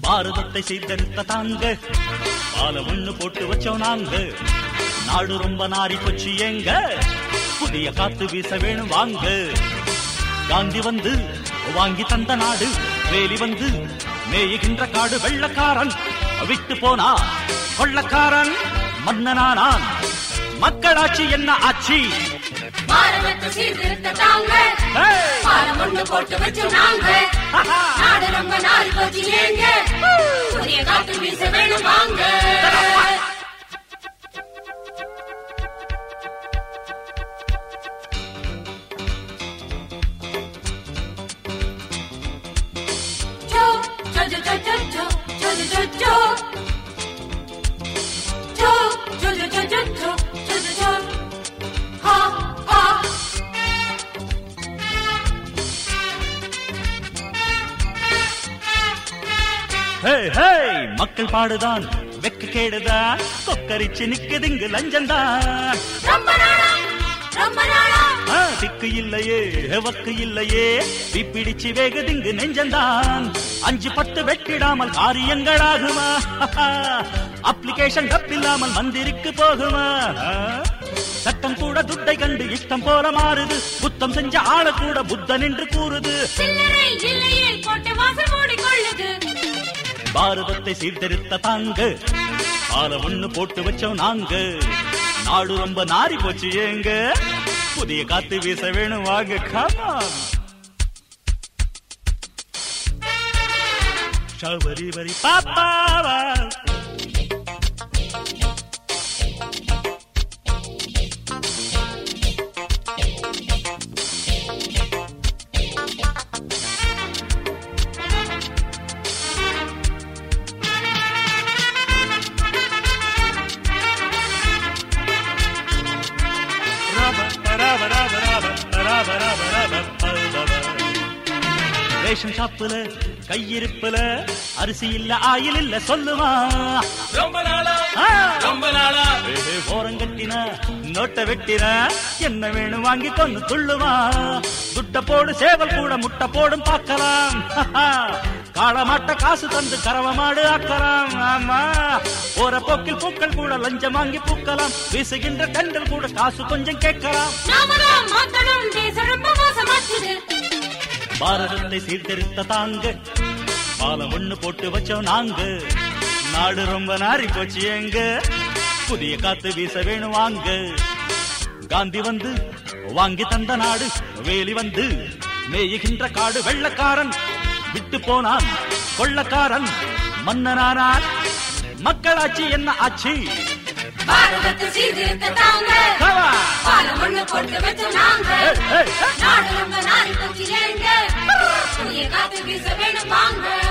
பாரதத்தை சீர்திருத்த தாங்க பால ஒண்ணு போட்டு வச்சோம் நாங்க நாடு ரொம்ப நாரி போச்சு எங்க புதிய காத்து வீச வேணும் வாங்க காந்தி வந்து வாங்கி தந்த நாடு வேலி வந்து மேயுகின்ற காடு வெள்ளக்காரன் விட்டு போனா கொள்ளக்காரன் மன்னனானான் மக்களாட்சி என்ன ஆட்சி பாரதத்தை சீர்திருத்த தாங்க Hey! பாலம் ஒண்ணு போட்டு வச்சு நாங்க நாடு ரொம்ப நாள் போச்சு ஏங்க புதிய காத்து வீச வேணும் வாங்க ஜோ, ஜோ, ஜோ, ஜோ, ஜோ, ஜோ, ஜோ, ஜோ, ஜோ, ஜோ. ஜோ, ஜோ, ஜோ, ஜோ, ஜோ, ஜோ, ஜோ, ஜோ, ஜோ. ஹா, ஹா. ஹே ஹே மக்கள் பாடுதான் வெக்க கேடுதான் கொக்கரிச்சு நிக்குதுங்கு லஞ்சம்தான் ரொம்ப நாளா ரொம்ப நாளா ஆ, திக்கு இல்லையே வக்கு இல்லையே பிப்பிடிச்சு வேகுதிங்கு நெஞ்சந்தான் அஞ்சு பத்து வெட்டிடாமல் காரியங்களாகுமா அப்ளிகேஷன் தப்பில்லாமல் மந்திரிக்கு போகுமா ஆ? சட்டம் கூட துட்டை கண்டு இஷ்டம் போல மாறுது புத்தம் செஞ்ச ஆள கூட புத்தன் என்று கூறுது சில்லறை இல்லையே கோட்டை வாசல் மூடிக்கொள்ளுது பாரதத்தை சீர்திருத்த தாங்க பால ஒண்ணு போட்டு வச்சோம் நாங்க நாடு ரொம்ப நாரி போச்சு ஏங்க புதிய காத்து வீச வேணும் வாங்க கமான் ஷவரி வரி பாப்பாவா ரேஷன் ஷாப்புல கையிருப்புல அரிசி இல்ல ஆயில் இல்ல சொல்லுமா ரொம்ப நாளா ஆ. ரொம்ப நாளா ஏஹே, ஓரம் கட்டின நோட்டை வெட்டின என்ன வேணும் வாங்கி கொண்டு துள்ளுமா துட்ட போடு சேவல் கூட முட்டை போடும் பார்க்கலாம் காளமாட்ட காசு தந்து கறவ மாடு ஆக்கலாம் ஆமா போற போக்கில் பூக்கள் கூட லஞ்சம் வாங்கி பூக்கலாம் வீசுகின்ற கண்கள் கூட காசு கொஞ்சம் கேட்கலாம் நாம தான் மாத்தணும் தேசம் ரொம்ப மோசமாச்சுது பாரதத்தை சீர்திருத்த தாங்க பாலம் ஒண்ணு போட்டு வச்சோம் நாங்க நாடு ரொம்ப நாரி போச்சு எங்க புதிய காத்து வீச வேணும் வாங்க காந்தி வந்து வாங்கி தந்த நாடு வேலி வந்து மேயுகின்ற காடு வெள்ளக்காரன் விட்டு போனான் கொள்ளக்காரன் மன்னனானான் மக்களாட்சி என்ன ஆட்சி பாரதத்தை சீர்திருத்த தாங்க Come on! பாலம் ஒண்ணு போட்டு வச்சு நாங்க Hey, hey, hey! நாடு ரொம்ப நாள் போச்சு ஏங்க புதிய காத்து வீச வேணும் வாங்க